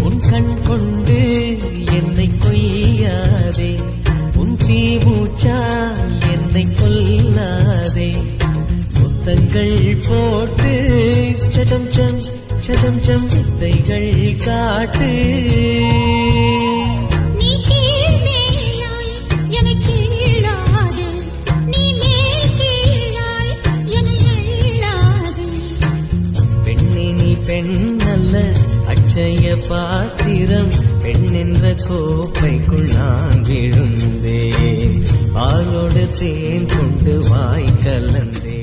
உன் கண் கொண்டு என்னை கொய்யாதே உன் தீமூச்சா என்னை கொல்லாதே முத்தங்கள் போட்டு சஜம் சம் சஜம் சம் வித்தைகள் காட்டு நீ கீழ் மேலாய் என்னை கீழாது நீ மேல் கீழாய் என்னை அள்ளாது பெண்ணே நீ பெண் அல்ல அட்சய பாத்திரம் பெண் என்ற கோப்பைக்குள் நான் விழுந்தே ஆளோடு தேன் கொண்டு வாய் கலந்தே